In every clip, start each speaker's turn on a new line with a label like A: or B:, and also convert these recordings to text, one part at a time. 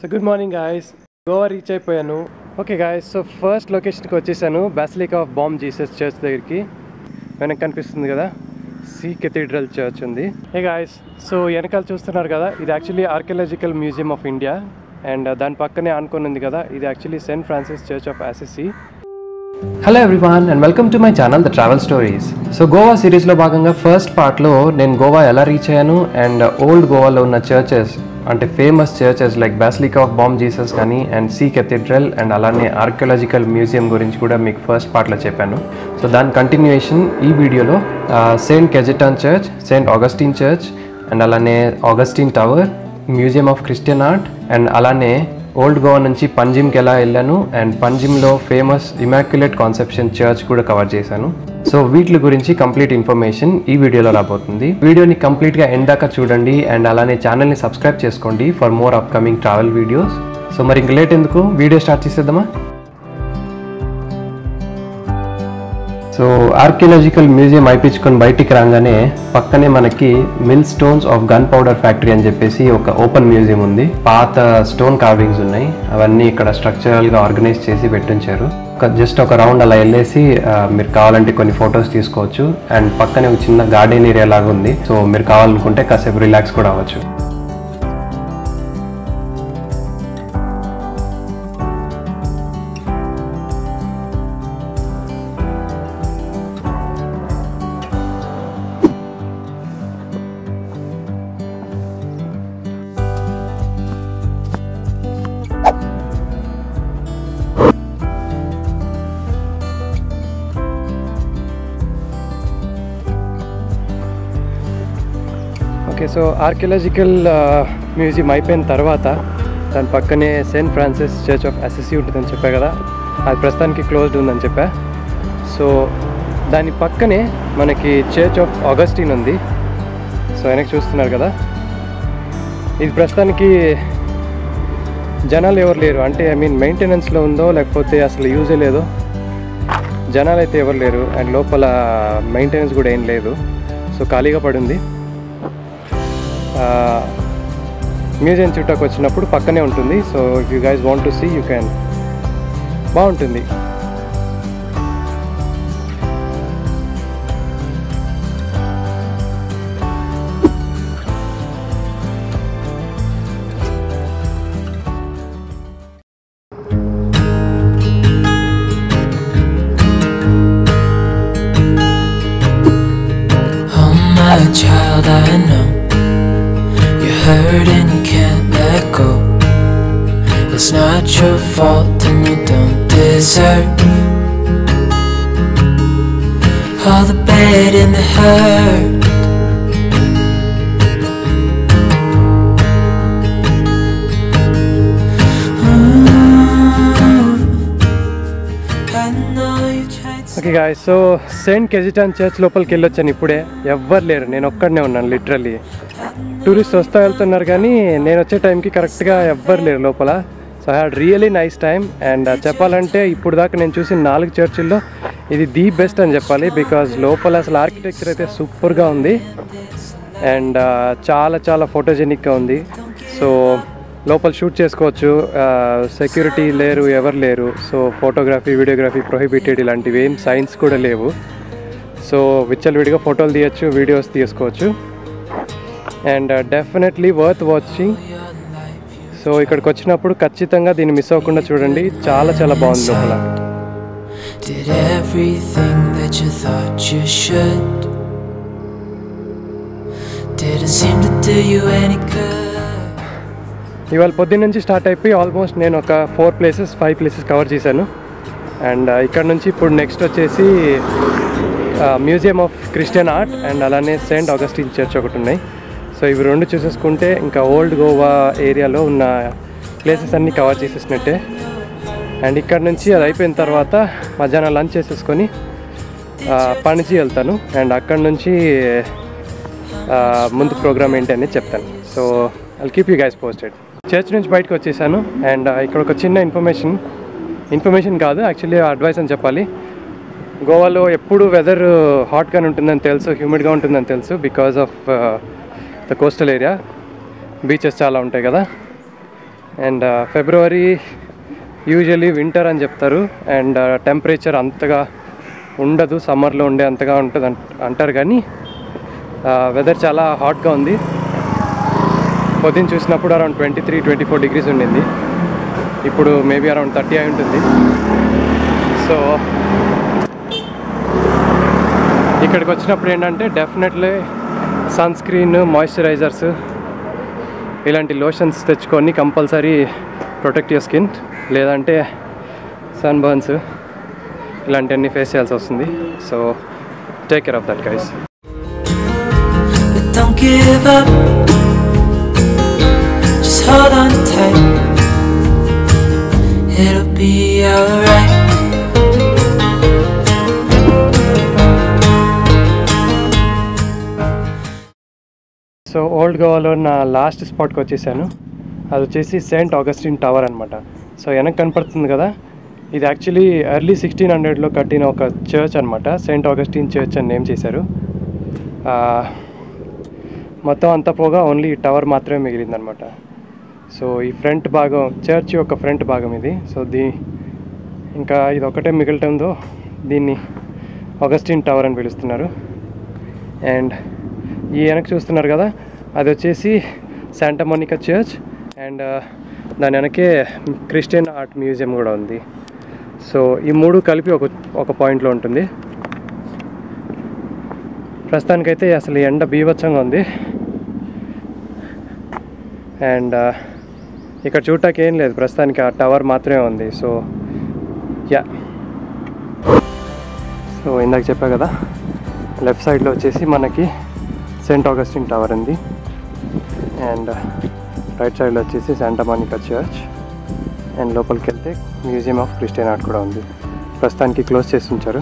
A: So good morning guys Goa reach అయిపోయాను okay guys so first లొకేషన్కి వచ్చేసాను basilica of Bom Jesus church దగ్గరికి వెనక్కి కనిపిస్తుంది కదా సి కెథీడ్రల్ చర్చ్ ఉంది ఏ గాయస్ సో వెనకాల చూస్తున్నారు కదా ఇది actually archaeological museum of India and దాని పక్కనే ఆనుకొని ఉంది కదా ఇది actually Saint Francis church of Assisi hello everyone and welcome to my channel the travel stories so Goa సిరీస్లో భాగంగా ఫస్ట్ పార్ట్లో నేను గోవా ఎలా రీచ్ అయ్యాను అండ్ ఓల్డ్ గోవాలో ఉన్న చర్చెస్ అంటే famous churches like basilica of Bom Jesus కానీ అండ్ సీ కెథీడ్రల్ అండ్ అలానే ఆర్కియలాజికల్ మ్యూజియం గురించి కూడా మీకు ఫస్ట్ పార్ట్లో చెప్పాను సో దాని కంటిన్యూయేషన్ ఈ వీడియోలో saint Cajetan church saint Augustine church and అలానే Augustine tower museum of Christian art and అలానే ఓల్డ్ గోవా నుంచి పంజిమ్కి ఎలా వెళ్ళాను అండ్ పంజిమ్లో ఫేమస్ ఇమాక్యులేట్ కాన్సెప్షన్ చర్చ్ కూడా కవర్ చేశాను సో వీటి గురించి కంప్లీట్ ఇన్ఫర్మేషన్ ఈ వీడియోలో రాబోతుంది వీడియోని కంప్లీట్గా ఎండ్ దాకా చూడండి అండ్ అలానే ఛానల్ని సబ్స్క్రైబ్ చేసుకోండి for more upcoming travel videos so మరి ఇంక లేట్ ఎందుకు వీడియో స్టార్ట్ చేసేద్దామా సో ఆర్కియలాజికల్ మ్యూజియం అయిపించుకొని బయటికి రాగానే పక్కనే మనకి millstones of gunpowder factory అని చెప్పేసి ఒక ఓపెన్ మ్యూజియం ఉంది పాత స్టోన్ కార్వింగ్స్ ఉన్నాయి అవన్నీ ఇక్కడ స్ట్రక్చరల్ గా ఆర్గనైజ్ చేసి పెట్టించారు జస్ట్ ఒక రౌండ్ అలా వెళ్ళేసి ఆ, మీరు కావాలంటే కొన్ని ఫొటోస్ తీసుకోవచ్చు అండ్ పక్కనే ఒక చిన్న గార్డెన్ ఏరియా లాగా ఉంది సో మీరు కావాలనుకుంటే కాసేపు రిలాక్స్ కూడా అవ్వచ్చు ఓకే సో ఆర్కియలాజికల్ మ్యూజియం అయిపోయిన తర్వాత దాని పక్కనే saint Francis church of Assisi ఉంటుందని చెప్పా కదా అది ప్రస్తుతానికి క్లోజ్డ్ ఉందని చెప్పా సో దాని పక్కనే మనకి చర్చ్ ఆఫ్ ఆగస్టిన్ ఉంది సో వెనక్కి చూస్తున్నారు కదా ఇది ప్రస్తుతానికి జనాలు ఎవరు లేరు అంటే ఐ మీన్ మెయింటెనెన్స్లో ఉందో లేకపోతే అసలు యూజే లేదో జనాలు అయితే ఎవరు లేరు అండ్ లోపల మెయింటెనెన్స్ కూడా ఏం లేదు సో ఖాళీగా పడింది మ్యూజియం చుట్టూకు వచ్చినప్పుడు పక్కనే ఉంటుంది so if you guys want to see you can బాగుంటుంది
B: Oh my child, I know you're hurt and you can't let go. It's not your fault and you don't deserve all the bad and the hurt. I know you tried so
A: okay guy so saint Cajetan church లోపలికి వెళ్ళొచ్చాను ఇప్పుడే ఎవ్వరు లేరు నేను ఒక్కడనే ఉన్నాను literally tourist వస్తా వెళ్తున్నారు కానీ నేను వచ్చే టైంకి కరెక్ట్గా ఎవ్వరు లేరు లోపల so I had really nice time and చెప్పాలంటే ఇప్పుడు దాకా నేను చూసిన నాలుగు చర్చిల్లో ఇది ది బెస్ట్ అని చెప్పాలి బికాజ్ లోపల అసలు ఆర్కిటెక్చర్ అయితే సూపర్గా ఉంది అండ్ చాలా చాలా ఫోటోజెనిక్గా ఉంది సో లోపల షూట్ చేసుకోవచ్చు సెక్యూరిటీ లేరు ఎవరు లేరు సో ఫోటోగ్రఫీ వీడియోగ్రఫీ ప్రొహిబిటెడ్ ఇలాంటివి ఏం సైన్స్ కూడా లేవు సో విచ్చలవిడిగా ఫోటోలు తీయచ్చు వీడియోస్ తీసుకోవచ్చు and definitely worth watching so ఇక్కడికి వచ్చినప్పుడు ఖచ్చితంగా దీన్ని మిస్ అవ్వకుండా చూడండి చాలా చాలా బాగుంది లోపల
B: Did everything that you thought you should. Didn't seem to do you any good.
A: ఇవాళ పొద్దున్న నుంచి స్టార్ట్ అయిపోయి ఆల్మోస్ట్ నేను ఒక four places five places cover చేశాను అండ్ ఇక్కడ నుంచి ఇప్పుడు నెక్స్ట్ వచ్చేసి museum of Christian art and అలానే సెయింట్ ఆగస్టిన్ చర్చ్ ఒకటి ఉన్నాయి సో ఇవి రెండు చూసేసుకుంటే ఇంకా ఓల్డ్ గోవా ఏరియాలో ఉన్న ప్లేసెస్ అన్నీ కవర్ చేసేసినట్టే అండ్ ఇక్కడ నుంచి అది అయిపోయిన తర్వాత మధ్యాహ్నం లంచ్ చేసేసుకొని ఆ, పణజీ వెళ్తాను అండ్ అక్కడ నుంచి ఆ, ముందు ప్రోగ్రామ్ ఏంటి అనేది చెప్తాను so I keep you guys posted church నుంచి బయటకు వచ్చేసాను అండ్ ఇక్కడ ఒక చిన్న ఇన్ఫర్మేషన్ ఇన్ఫర్మేషన్ కాదు యాక్చువల్లీ అడ్వైస్ అని చెప్పాలి గోవాలో ఎప్పుడు వెదర్ హాట్గానే ఉంటుందని తెలుసు హ్యూమిడ్గా ఉంటుందని తెలుసు because of the coastal area beaches చాలా ఉంటాయి కదా అండ్ ఫిబ్రవరి యూజువలీ వింటర్ అని చెప్తారు అండ్ టెంపరేచర్ అంతగా ఉండదు సమ్మర్లో ఉండే అంతగా ఉంటుంది అంట- అంటారు కానీ వెదర్ చాలా హాట్గా ఉంది పొద్దున్న చూసినప్పుడు around twenty three twenty four degrees ఉండింది ఇప్పుడు మేబీ అరౌండ్ థర్టీ అయి ఉంటుంది సో ఇక్కడికి వచ్చినప్పుడు ఏంటంటే డెఫినెట్లీ సన్ స్క్రీన్ మాయిశ్చరైజర్స్ ఇలాంటి లోషన్స్ తెచ్చుకొని కంపల్సరీ ప్రొటెక్ట్ యువర్ స్కిన్ లేదంటే సన్ బర్న్స్ ఇలాంటివన్నీ ఫేస్ చేయాల్సి వస్తుంది so take care of that guys
B: But don't give up. Just hold on tight. It'll be alright.
A: So old గోవాలో నా last స్పాట్కి వచ్చేసాను అది వచ్చేసి సెయింట్ ఆగస్టిన్ టవర్ అనమాట సో వెనక్కి కనపడుతుంది కదా ఇది యాక్చువల్లీ ఎర్లీ సిక్స్టీన్ హండ్రెడ్లో కట్టిన ఒక చర్చ్ అనమాట సెయింట్ ఆగస్టిన్ చర్చ్ అని నేమ్ చేశారు ఆ, మొత్తం అంతా పోగా ఓన్లీ టవర్ మాత్రమే మిగిలిందనమాట సో ఈ ఫ్రంట్ భాగం చర్చ్ యొక్క ఫ్రంట్ భాగం ఇది సో దీ ఇంకా ఇది ఒకటే మిగలటంతో దీన్ని ఆగస్టిన్ టవర్ అని పిలుస్తున్నారు అండ్ ఈ వెనక చూస్తున్నారు కదా అది వచ్చేసి శాంటా మోనికా చర్చ్ అండ్ దాని వెనకే క్రిస్టియన్ ఆర్ట్ మ్యూజియం కూడా ఉంది సో ఈ మూడు కలిపి ఒక ఒక పాయింట్లో ఉంటుంది ప్రస్తుతానికైతే అసలు ఈ ఎండ బీభత్సంగా ఉంది అండ్ ఇక్కడ చూడటానికి ఏం లేదు ప్రస్తుతానికి ఆ టవర్ మాత్రమే ఉంది సో యా సో ఇందాక చెప్పా కదా లెఫ్ట్ సైడ్లో వచ్చేసి మనకి సెయింట్ ఆగస్టిన్ టవర్ ఉంది అండ్ రైట్ సైడ్లో వచ్చేసి శాంటా మోనికా చర్చ్ అండ్ లోపలికి వెళ్తే మ్యూజియం ఆఫ్ క్రిస్టియన్ ఆర్ట్ కూడా ఉంది ప్రస్తుతానికి క్లోజ్ చేసి ఉంచారు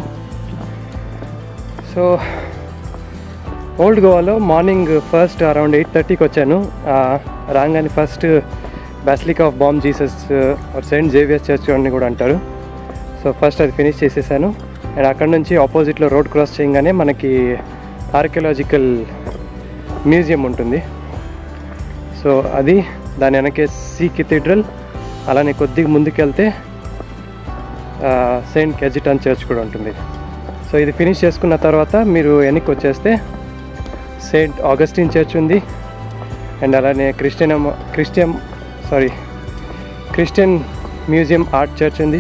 A: సో ఓల్డ్ గోవాలో మార్నింగ్ ఫస్ట్ అరౌండ్ ఎయిట్ థర్టీకి వచ్చాను ఆ, రాగానే first basilica of Bom Jesus or saint Xavier church అని కూడా అంటారు సో ఫస్ట్ అది ఫినిష్ చేసేసాను అండ్ అక్కడ నుంచి ఆపోజిట్లో రోడ్ క్రాస్ చేయగానే మనకి ఆర్కియలాజికల్ మ్యూజియం ఉంటుంది సో అది దాని వెనకే సీ కెథీడ్రల్ అలానే కొద్దిగా ముందుకెళ్తే సెయింట్ కెజిటాన్ చర్చ్ కూడా ఉంటుంది సో ఇది ఫినిష్ చేసుకున్న తర్వాత మీరు వెనక్కి వచ్చేస్తే సెయింట్ ఆగస్టిన్ చర్చ్ ఉంది అండ్ అలానే Christian Christian sorry Christian museum art church ఉంది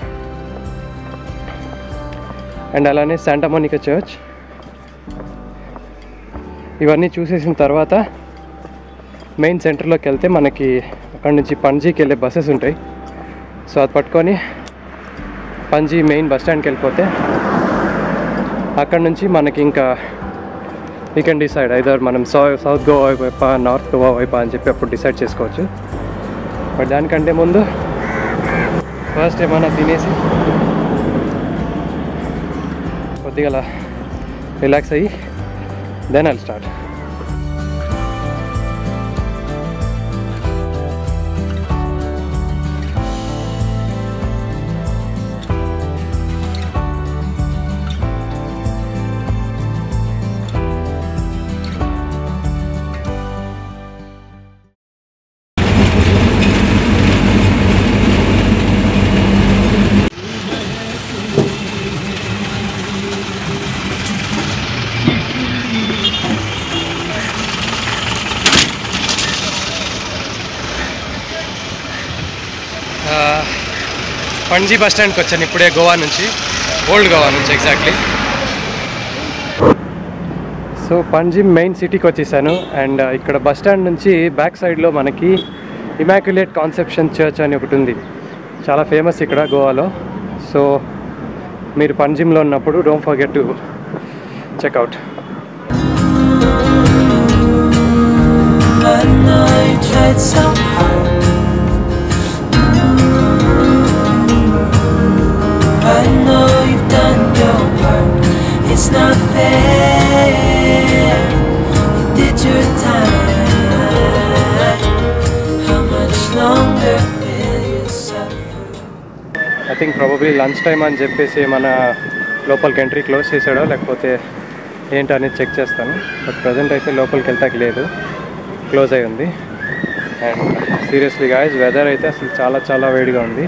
A: అండ్ అలానే శాంటామోనికా చర్చ్ ఇవన్నీ చూసేసిన తర్వాత మెయిన్ సెంటర్లోకి వెళ్తే మనకి అక్కడ నుంచి పణజీకి వెళ్ళే బస్సెస్ ఉంటాయి సో అది పట్టుకొని పణజీ మెయిన్ బస్ స్టాండ్కి వెళ్ళిపోతే అక్కడ నుంచి మనకి ఇంకా వీ కెన్ డిసైడ్ ఐదర్ మనం సౌ సౌత్ గోవా వైపా నార్త్ గోవా వైపా అని చెప్పి అప్పుడు డిసైడ్ చేసుకోవచ్చు బట్ దానికంటే ముందు ఫస్ట్ ఏమైనా తినేసి కొద్దిగా అలా రిలాక్స్ అయ్యి then I'll start Panaji bus స్టాండ్కి వచ్చాను ఇప్పుడే గోవా నుంచి ఓల్డ్ గోవా నుంచి ఎగ్జాక్ట్లీ సో పణజీ మెయిన్ సిటీకి వచ్చేసాను అండ్ ఇక్కడ బస్ స్టాండ్ నుంచి బ్యాక్ సైడ్లో మనకి ఇమాక్యులేట్ కాన్సెప్షన్ చర్చ్ అని ఒకటి ఉంది చాలా ఫేమస్ ఇక్కడ గోవాలో సో మీరు పణజిమ్లో ఉన్నప్పుడు don't forget to check out
B: I know you tried so hard. I know you've done your part. It's not fair. You did your time. How much longer will you suffer?
A: I think probably lunch time అని చెప్పేసి మన లోపలికి entry close చేసాడో లేకపోతే ఏంటో అనేది check చేస్తాను but present అయితే లోపలికి వెళ్తాకి లేదు క్లోజ్ అయి ఉంది అండ్ సీరియస్లీ గాయస్ వెదర్ అయితే అసలు చాలా చాలా వేడిగా ఉంది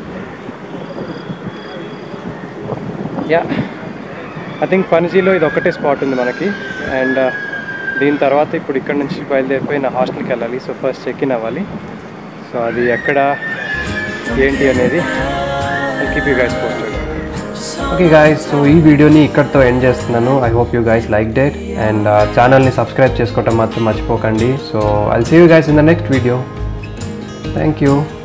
A: యా ఐ థింక్ పనిజీలో ఇది ఒకటే స్పాట్ ఉంది మనకి అండ్ దీని తర్వాత ఇప్పుడు ఇక్కడ నుంచి బయలుదేరిపోయి నా హాస్టల్కి వెళ్ళాలి సో ఫస్ట్ చెక్ ఇన్ అవ్వాలి సో అది ఎక్కడ ఏంటి అనేది keep you guys posted okay guys so ఈ వీడియోని ఇక్కడితో ఎండ్ చేస్తున్నాను I hope you guys like that and ఛానల్ని సబ్స్క్రైబ్ చేసుకోవటం మాత్రం మర్చిపోకండి so I'll see you guys in the next video thank you